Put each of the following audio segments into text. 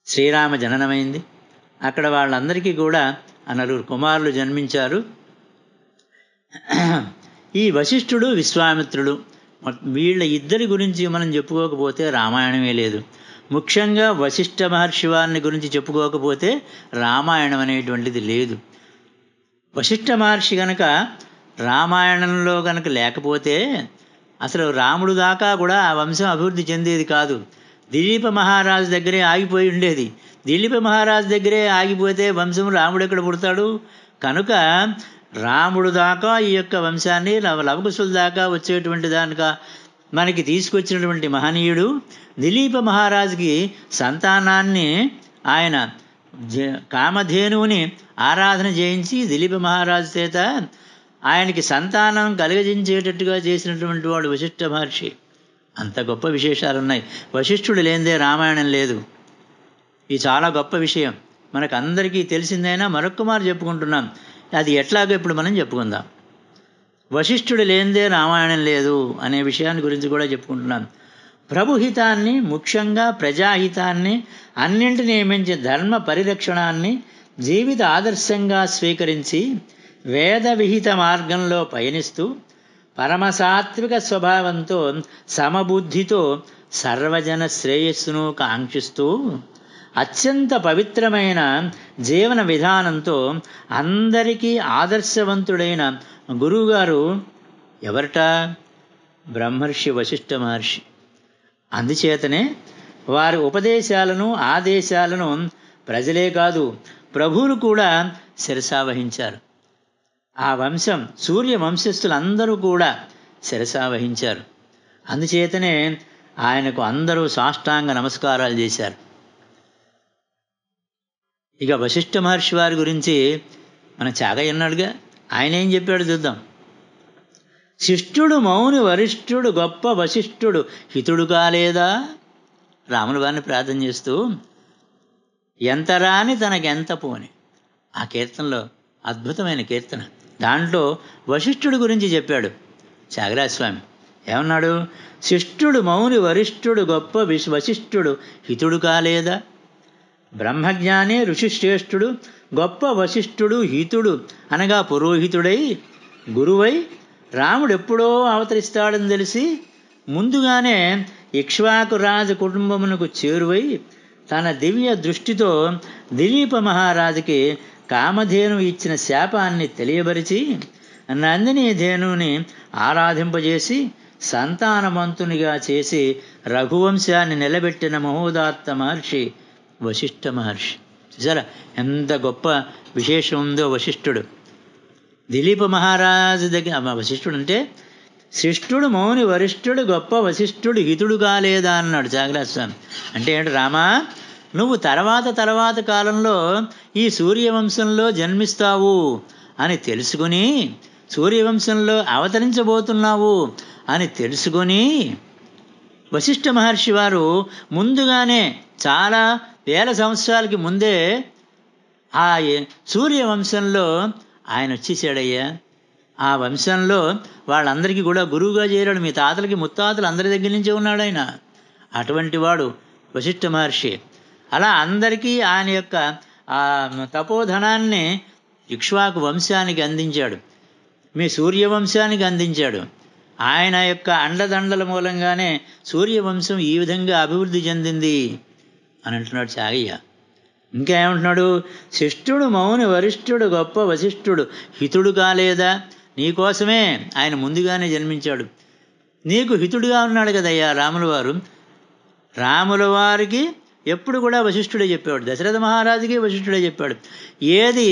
శ్రీరామ జననమైంది అక్కడ వాళ్ళందరికీ కూడా ఆ నలుగురు కుమారులు జన్మించారు ఈ వశిష్ఠుడు విశ్వామిత్రుడు మొ- వీళ్ళ ఇద్దరి గురించి మనం చెప్పుకోకపోతే రామాయణమే లేదు ముఖ్యంగా వశిష్ఠ మహర్షి వారిని గురించి చెప్పుకోకపోతే రామాయణం అనేటువంటిది లేదు వశిష్ఠ మహర్షి గనక రామాయణంలో గనక లేకపోతే అసలు రాముడు దాకా కూడా ఆ వంశం అభివృద్ధి చెందేది కాదు దిలీప మహారాజు దగ్గరే ఆగిపోయి ఉండేది దిలీప మహారాజు దగ్గరే ఆగిపోతే వంశం రాముడు ఎక్కడ పుడతాడు కనుక రాముడు దాకా ఈ యొక్క వంశాన్ని లవ లవకుశుల దాకా వచ్చేటువంటి దానిక మనకి తీసుకొచ్చినటువంటి మహనీయుడు దిలీప మహారాజుకి సంతానాన్ని ఆయన జ- కామధేనువుని ఆరాధన చేయించి దిలీప మహారాజు చేత ఆయనకి సంతానం కలిగజించేటట్టుగా చేసినటువంటి వాడు వశిష్ఠ మహర్షి అంత గొప్ప విశేషాలు ఉన్నాయి వశిష్ఠుడు లేనిదే రామాయణం లేదు ఇది చాలా గొప్ప విషయం మనకు అందరికీ తెలిసిందైనా మరొక్క మారు చెప్పుకుంటున్నాం అది ఎట్లాగో ఇప్పుడు మనం చెప్పుకుందాం వశిష్ఠుడు లేనిదే రామాయణం లేదు అనే విషయాన్ని గురించి కూడా చెప్పుకుంటున్నాం ప్రభుహితాన్ని ముఖ్యంగా ప్రజాహితాన్ని అన్నింటినీ మించి ధర్మ పరిరక్షణాన్ని జీవిత ఆదర్శంగా స్వీకరించి వేద విహిత మార్గంలో పయనిస్తూ పరమసాత్విక స్వభావంతో సమబుద్ధితో సర్వజన శ్రేయస్సును కాంక్షిస్తూ అత్యంత పవిత్రమైన జీవన విధానంతో అందరికీ ఆదర్శవంతుడైన గురువుగారు ఎవరట బ్రహ్మర్షి వశిష్ఠ మహర్షి అందుచేతనే వారి ఉపదేశాలను ఆదేశాలను ప్రజలే కాదు ప్రభువులు కూడా శిరసావహించారు ఆ వంశం సూర్య వంశస్థులందరూ కూడా శిరసావహించారు అందుచేతనే ఆయనకు అందరూ సాష్టాంగ నమస్కారాలు చేశారు ఇక వశిష్ఠ మహర్షి వారి గురించి మన చాగయ్య అన్నాడుగా ఆయన ఏం చెప్పాడు చూద్దాం శిష్టుడు మౌని వరిష్ఠుడు గొప్ప వశిష్ఠుడు హితుడు కాలేదా రాముల వారిని ప్రార్థన చేస్తూ ఎంత రాని తనకెంత పోని ఆ కీర్తనలో అద్భుతమైన కీర్తన దాంట్లో వశిష్ఠుడి గురించి చెప్పాడు త్యాగరాజస్వామి ఏమన్నాడు శిష్టుడు మౌని వరిష్ఠుడు గొప్ప విశ్ వశిష్ఠుడు హితుడు కాలేదా బ్రహ్మజ్ఞానే ఋషిశ్రేష్ఠుడు గొప్ప వశిష్ఠుడు హితుడు అనగా పురోహితుడై గురువై రాముడు ఎప్పుడో అవతరిస్తాడని తెలిసి ముందుగానే ఇక్ష్వాకు రాజు కుటుంబమునకు చేరువై తన దివ్య దృష్టితో దిలీప మహారాజుకి కామధేను ఇచ్చిన శాపాన్ని తెలియబరిచి నందిని ధేనుని ఆరాధింపజేసి సంతానవంతునిగా చేసి రఘువంశాన్ని నిలబెట్టిన మహోదాత్త మహర్షి వశిష్ఠ మహర్షి చూసారా ఎంత గొప్ప విశేషం ఉందో వశిష్ఠుడు దిలీప మహారాజు దగ్గర ఆ వశిష్ఠుడు అంటే శిష్టుడు మౌని వరిష్ఠుడు గొప్ప వశిష్ఠుడు హితుడు కాలేదా అన్నాడు జాగ్రత్త అంటే ఏంటి రామా నువ్వు తర్వాత తర్వాత కాలంలో ఈ సూర్యవంశంలో జన్మిస్తావు అని తెలుసుకుని సూర్యవంశంలో అవతరించబోతున్నావు అని తెలుసుకొని వశిష్ఠ మహర్షి వారు ముందుగానే చాలా వేల సంవత్సరాలకి ముందే ఆ ఏ- సూర్యవంశంలో ఆయన వచ్చేసాడయ్యా ఆ వంశంలో వాళ్ళందరికీ కూడా గురువుగా చేరాడు మీ తాతలకి ముత్తాతలు అందరి దగ్గర నుంచే ఉన్నాడు ఆయన అటువంటి వాడు వశిష్ఠ మహర్షి అలా అందరికీ ఆయన యొక్క ఆ తపోధనాన్ని ఇక్ష్వాకు వంశానికి అందించాడు మీ సూర్యవంశానికి అందించాడు ఆయన యొక్క అండదండల మూలంగానే సూర్యవంశం ఈ విధంగా అభివృద్ధి చెందింది అని అంటున్నాడు చాగయ్య ఇంకా ఏమంటున్నాడు శిష్టుడు మౌని వరిష్ఠుడు గొప్ప వశిష్ఠుడు హితుడు కాలేదా నీకోసమే ఆయన ముందుగానే జన్మించాడు నీకు హితుడుగా ఉన్నాడు కదయ్యా రాముల వారు రాముల వారికి ఎప్పుడు కూడా వశిష్ఠుడే చెప్పాడు దశరథ మహారాజుకి వశిష్ఠుడే చెప్పాడు ఏది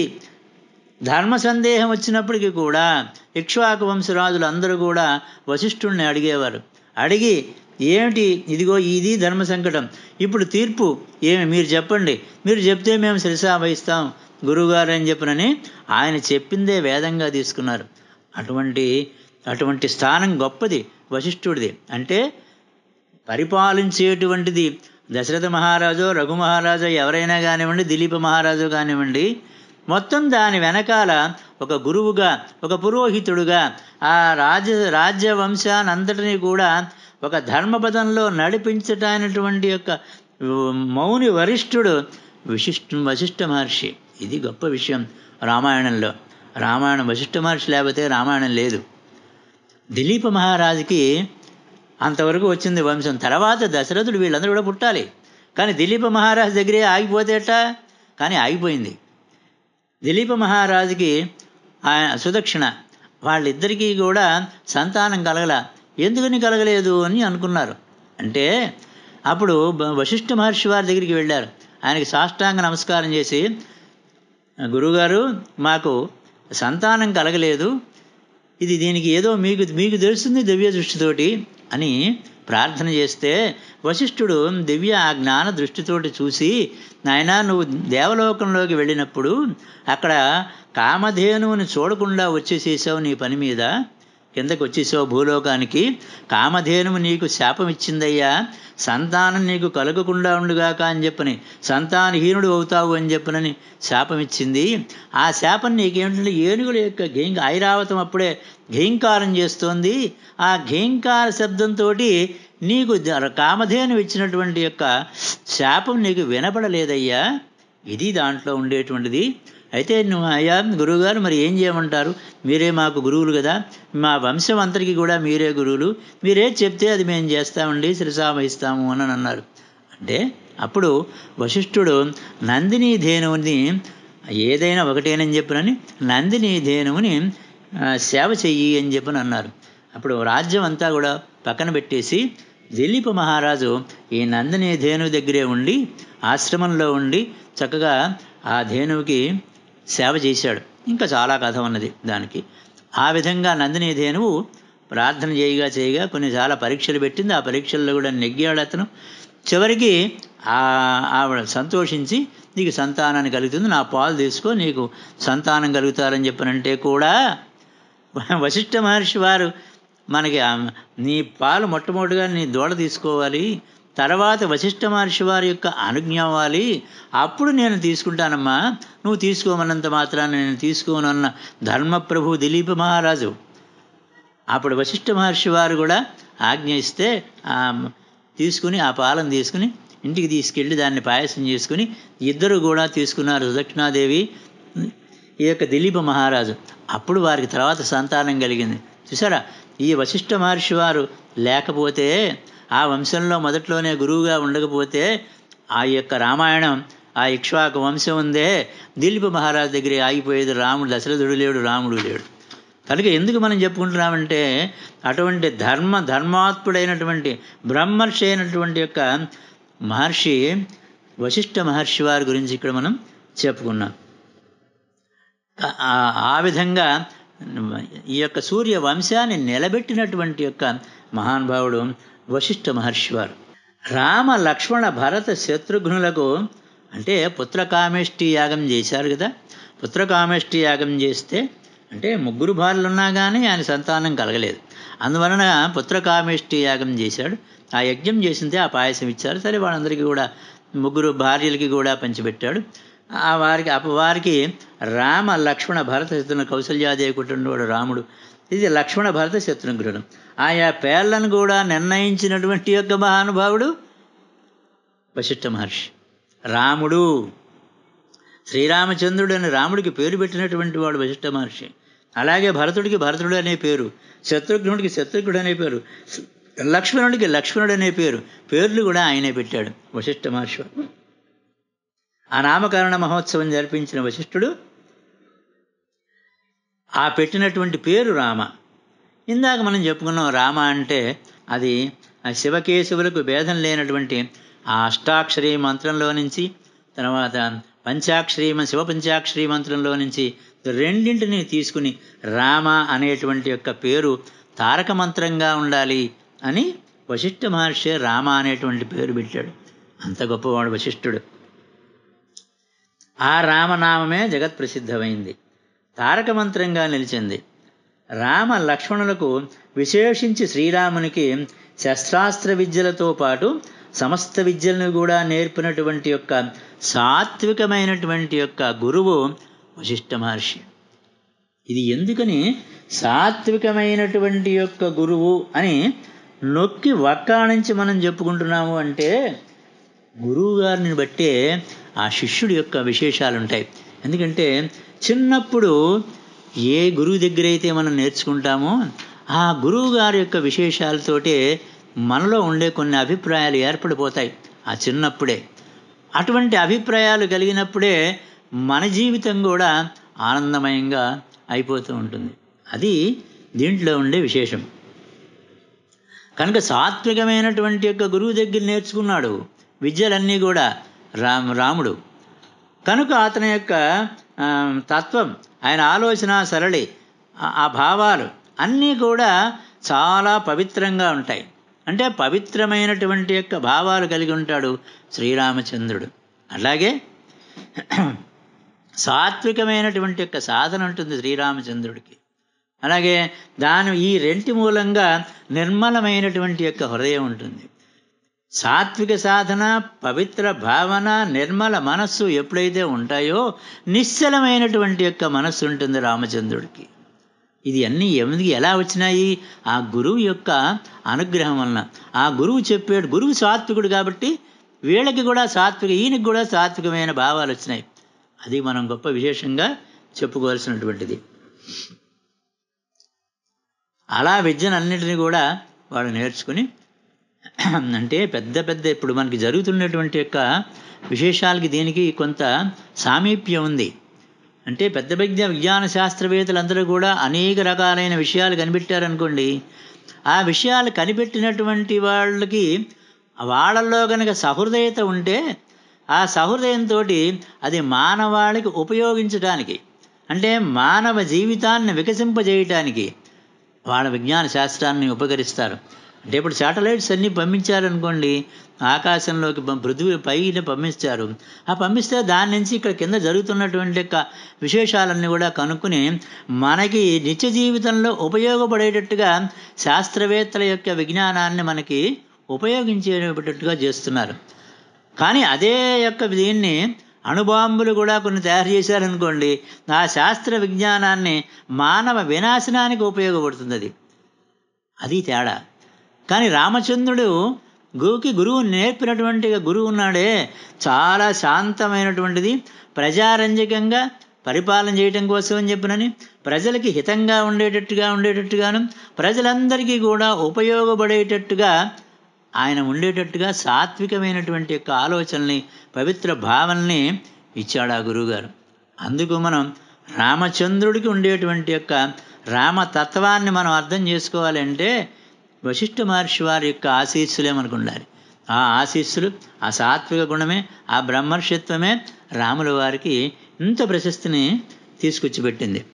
ధర్మ సందేహం వచ్చినప్పటికీ కూడా ఇక్ష్వాకు వంశరాజులు అందరూ కూడా వశిష్ఠుడిని అడిగేవారు అడిగి ఏమిటి ఇదిగో ఇది ధర్మ సంకటం ఇప్పుడు తీర్పు ఏమి మీరు చెప్పండి మీరు చెప్తే మేము శిరసా వహిస్తాం గురువుగారు అని చెప్పనని ఆయన చెప్పిందే వేదంగా తీసుకున్నారు అటువంటి అటువంటి స్థానం గొప్పది వశిష్ఠుడిది అంటే పరిపాలించేటువంటిది దశరథ మహారాజు రఘు మహారాజు ఎవరైనా కానివ్వండి దిలీప మహారాజు కానివ్వండి మొత్తం దాని వెనకాల ఒక గురువుగా ఒక పురోహితుడుగా ఆ రాజ్య రాజ్య వంశానంతటినీ కూడా ఒక ధర్మపదంలో నడిపించటానటువంటి యొక్క మౌని వరిష్ఠుడు విశిష్టు వశిష్ఠ మహర్షి ఇది గొప్ప విషయం రామాయణంలో రామాయణం వశిష్ఠ మహర్షి లేకపోతే రామాయణం లేదు దిలీప మహారాజుకి అంతవరకు వచ్చింది వంశం తర్వాత దశరథుడు వీళ్ళందరూ కూడా పుట్టాలి కానీ దిలీప మహారాజు దగ్గరే ఆగిపోతేట కానీ ఆగిపోయింది దిలీప మహారాజుకి ఆయన సుదక్షిణ వాళ్ళిద్దరికీ కూడా సంతానం కలగల ఎందుకని కలగలేదు అని అనుకున్నారు అంటే అప్పుడు బ- వశిష్ఠ మహర్షి వారి దగ్గరికి వెళ్ళారు ఆయనకి సాష్టాంగ నమస్కారం చేసి గురుగారు మాకు సంతానం కలగలేదు ఇది దీనికి ఏదో మీకు మీకు తెలుస్తుంది దివ్య దృష్టితోటి అని ప్రార్థన చేస్తే వశిష్ఠుడు దివ్య ఆ జ్ఞాన దృష్టితోటి చూసి నాయనా నువ్వు దేవలోకంలోకి వెళ్ళినప్పుడు అక్కడ కామధేనువుని చూడకుండా వచ్చేసేసావు నీ పని మీద కిందకు వచ్చేసావు భూలోకానికి కామధేనువు నీకు శాపం ఇచ్చిందయ్యా సంతానం నీకు కలగకుండా ఉండుగాక అని చెప్పని సంతానహీనుడు అవుతావు అని చెప్పనని శాపం ఇచ్చింది ఆ శాపం నీకేమిటంటే ఏనుగుల యొక్క ఘేంక ఐరావతం అప్పుడే ఘేంకారం చేస్తోంది ఆ ఘేంకార శబ్దంతో నీకు జ- కామధేను ఇచ్చినటువంటి యొక్క శాపం నీకు వినపడలేదయ్యా ఇది దాంట్లో ఉండేటువంటిది అయితే నువ్వు అయ్యా గురువుగారు మరి ఏం చేయమంటారు మీరే మాకు గురువులు కదా మా వంశం అంతటికి కూడా మీరే గురువులు మీరే చెప్తే అది మేము చేస్తామండి శిరసావహిస్తాము అని అన్నారు అంటే అప్పుడు వశిష్ఠుడు నందిని ధేనువుని ఏదైనా ఒకటేనని చెప్పనని నందిని ధేనువుని ఆ, సేవ చెయ్యి అని చెప్పని అన్నారు అప్పుడు రాజ్యం అంతా కూడా పక్కన పెట్టేసి దిలీప మహారాజు ఈ నందిని ధేనువు దగ్గరే ఉండి ఆశ్రమంలో ఉండి చక్కగా ఆ ధేనువుకి సేవ చేశాడు ఇంకా చాలా కథ ఉన్నది దానికి ఆ విధంగా నందిని ధేనువు ప్రార్థన చేయగా చేయగా కొన్ని చాలా పరీక్షలు పెట్టింది ఆ పరీక్షల్లో కూడా నెగ్గాడు అతను చివరికి ఆ ఆవిడ సంతోషించి నీకు సంతానాన్ని కలుగుతుంది నా పాలు తీసుకో నీకు సంతానం కలుగుతారని చెప్పనంటే కూడా వశిష్ఠ మహర్షి వారు మనకి ఆ నీ పాలు మొట్టమొదటిగా నీ దూడ తీసుకోవాలి తర్వాత వశిష్ఠ మహర్షి వారి యొక్క అనుజ్ఞ అవ్వాలి అప్పుడు నేను తీసుకుంటానమ్మా నువ్వు తీసుకోమన్నంత మాత్రాన నేను తీసుకోనన్న ధర్మప్రభు దిలీప మహారాజు అప్పుడు వశిష్ఠ మహర్షి వారు కూడా ఆజ్ఞ ఇస్తే ఆ తీసుకుని ఆ పాలను తీసుకుని ఇంటికి తీసుకెళ్ళి దాన్ని పాయసం చేసుకుని ఇద్దరు కూడా తీసుకున్నారు సుదక్షిణాదేవి ఈ యొక్క దిలీప మహారాజు అప్పుడు వారికి తర్వాత సంతానం కలిగింది చూసారా ఈ వశిష్ఠ మహర్షి వారు లేకపోతే ఆ వంశంలో మొదట్లోనే గురువుగా ఉండకపోతే ఆ యొక్క రామాయణం ఆ ఇక్ష్వాకు వంశం ఉందే దిలీప మహారాజు దగ్గరే ఆగిపోయేది రాముడు దశరథుడు లేడు రాముడు లేడు కనుక ఎందుకు మనం చెప్పుకుంటున్నామంటే అటువంటి ధర్మ ధర్మాత్ముడైనటువంటి బ్రహ్మర్షి అయినటువంటి యొక్క మహర్షి వశిష్ఠ మహర్షి వారి గురించి ఇక్కడ మనం చెప్పుకున్నాం ఆ- ఆ విధంగా ఈ యొక్క సూర్య వంశాన్ని నిలబెట్టినటువంటి యొక్క మహానుభావుడు వశిష్ఠ మహర్షి వారు రామ లక్ష్మణ భరత శత్రుఘ్నులకు అంటే పుత్రకామేష్టి యాగం చేశారు కదా పుత్రకామేష్టి యాగం చేస్తే అంటే ముగ్గురు భార్యలు ఉన్నా కానీ ఆయన సంతానం కలగలేదు అందువలన పుత్రకామేష్టి యాగం చేశాడు ఆ యజ్ఞం చేసిందే ఆ పాయసం ఇచ్చారు సరే వాళ్ళందరికీ కూడా ముగ్గురు భార్యలకి కూడా పంచిపెట్టాడు ఆ వారికి అపవారికి రామ లక్ష్మణ భరత శత్రుఘ్న కౌసల్యాదేవి కుటుంబుడు రాముడు ఇది లక్ష్మణ భరత శత్రుఘ్నుడు ఆయా పేర్లను కూడా నిర్ణయించినటువంటి యొక్క మహానుభావుడు వశిష్ఠ మహర్షి రాముడు శ్రీరామచంద్రుడు అని రాముడికి పేరు పెట్టినటువంటి వాడు వశిష్ఠ మహర్షి అలాగే భరతుడికి భరతుడు అనే పేరు శత్రుఘ్నుడికి శత్రుఘ్నుడు అనే పేరు లక్ష్మణుడికి లక్ష్మణుడు అనే పేరు పేర్లు కూడా ఆయనే పెట్టాడు వశిష్ఠ మహర్షి ఆ నామకరణ మహోత్సవం జరిపించిన వశిష్ఠుడు ఆ పెట్టినటువంటి పేరు రామ ఇందాక మనం చెప్పుకున్నాం రామ అంటే అది ఆ శివకేశవులకు భేదం లేనటువంటి ఆ అష్టాక్షరి మంత్రంలో నుంచి తర్వాత పంచాక్షరి శివ పంచాక్షరి మంత్రంలో నుంచి రెండింటిని తీసుకుని రామ అనేటువంటి యొక్క పేరు తారక మంత్రంగా ఉండాలి అని వశిష్ఠ మహర్షి రామ అనేటువంటి పేరు పెట్టాడు అంత గొప్పవాడు వశిష్ఠుడు ఆ రామనామమే జగత్ ప్రసిద్ధమైంది తారక మంత్రంగా నిలిచింది రామ లక్ష్మణులకు విశేషించి శ్రీరామునికి శస్త్రాస్త్ర విద్యలతో పాటు సమస్త విద్యలను కూడా నేర్పినటువంటి యొక్క సాత్వికమైనటువంటి యొక్క గురువు వశిష్ఠ మహర్షి ఇది ఎందుకని సాత్వికమైనటువంటి యొక్క గురువు అని నొక్కి వక్కా నుంచి మనం చెప్పుకుంటున్నాము అంటే గురువు గారిని బట్టే ఆ శిష్యుడి యొక్క విశేషాలు ఉంటాయి ఎందుకంటే చిన్నప్పుడు ఏ గురువు దగ్గర అయితే మనం నేర్చుకుంటామో ఆ గురువు గారి యొక్క విశేషాలతోటే మనలో ఉండే కొన్ని అభిప్రాయాలు ఏర్పడిపోతాయి ఆ చిన్నప్పుడే అటువంటి అభిప్రాయాలు కలిగినప్పుడే మన జీవితం కూడా ఆనందమయంగా అయిపోతూ ఉంటుంది అది దీంట్లో ఉండే విశేషం కనుక సాత్వికమైనటువంటి యొక్క గురువు దగ్గర నేర్చుకున్నాడు విద్యలన్నీ కూడా రామ్ రాముడు కనుక అతని యొక్క ఆ, తత్వం ఆయన ఆలోచన సరళి ఆ- ఆ భావాలు అన్నీ కూడా చాలా పవిత్రంగా ఉంటాయి అంటే పవిత్రమైనటువంటి యొక్క భావాలు కలిగి ఉంటాడు శ్రీరామచంద్రుడు అలాగే సాత్వికమైనటువంటి యొక్క సాధన ఉంటుంది శ్రీరామచంద్రుడికి అలాగే దాని ఈ రెంటి మూలంగా నిర్మలమైనటువంటి యొక్క హృదయం ఉంటుంది సాత్విక సాధన పవిత్ర భావన నిర్మల మనస్సు ఎప్పుడైతే ఉంటాయో నిశ్చలమైనటువంటి యొక్క మనస్సు ఉంటుంది రామచంద్రుడికి ఇది అన్నీ ఎందుకు ఎలా వచ్చినాయి ఆ గురువు యొక్క అనుగ్రహం వలన ఆ గురువు చెప్పాడు గురువు సాత్వికుడు కాబట్టి వీళ్ళకి కూడా సాత్విక ఈయనకి కూడా సాత్వికమైన భావాలు వచ్చినాయి అది మనం గొప్ప విశేషంగా చెప్పుకోవాల్సినటువంటిది అలా విద్యనన్నిటిని కూడా వాళ్ళు నేర్చుకుని అంటే పెద్ద పెద్ద ఇప్పుడు మనకి జరుగుతున్నటువంటి యొక్క విశేషాలకి దీనికి కొంత సామీప్యం ఉంది అంటే పెద్ద పెద్ద విజ్ఞాన శాస్త్రవేత్తలందరూ కూడా అనేక రకాలైన విషయాలు కనిపెట్టారనుకోండి ఆ విషయాలు కనిపెట్టినటువంటి వాళ్ళకి వాళ్ళల్లో కనుక సహృదయత ఉంటే ఆ సహృదయంతో అది మానవాళికి ఉపయోగించడానికి అంటే మానవ జీవితాన్ని వికసింపజేయటానికి వాళ్ళ విజ్ఞాన శాస్త్రాన్ని ఉపకరిస్తారు అంటే ఇప్పుడు శాటిలైట్స్ అన్నీ పంపించారనుకోండి ఆకాశంలోకి పం- పృథివీ పైన పంపించారు ఆ పంపిస్తే దాని నుంచి ఇక్కడ కింద జరుగుతున్నటువంటి యొక్క విశేషాలన్నీ కూడా కనుక్కుని మనకి నిత్య జీవితంలో ఉపయోగపడేటట్టుగా శాస్త్రవేత్తల యొక్క విజ్ఞానాన్ని మనకి ఉపయోగించేటట్టుగా చేస్తున్నారు కానీ అదే యొక్క దీన్ని అణుబాంబులు కూడా కొన్ని తయారు చేశారనుకోండి ఆ శాస్త్ర విజ్ఞానాన్ని మానవ వినాశనానికి ఉపయోగపడుతుంది అది అది తేడా కానీ రామచంద్రుడు గురువుకి గురువు నేర్పినటువంటి గురువు ఉన్నాడే చాలా శాంతమైనటువంటిది ప్రజారంజకంగా పరిపాలన చేయటం కోసం అని చెప్పినని ప్రజలకి హితంగా ఉండేటట్టుగా ఉండేటట్టుగాను ప్రజలందరికీ కూడా ఉపయోగపడేటట్టుగా ఆయన ఉండేటట్టుగా సాత్వికమైనటువంటి యొక్క ఆలోచనల్ని పవిత్ర భావనల్ని ఇచ్చాడు ఆ గురువుగారు అందుకు మనం రామచంద్రుడికి ఉండేటువంటి యొక్క రామతత్వాన్ని మనం అర్థం చేసుకోవాలంటే వశిష్ఠ మహర్షి వారి యొక్క ఆశీస్సులే మనకు ఉండాలి ఆ ఆశీస్సులు ఆ సాత్విక గుణమే ఆ బ్రహ్మర్షిత్వమే రాముల వారికి ఇంత ప్రశస్తిని తీసుకొచ్చి పెట్టింది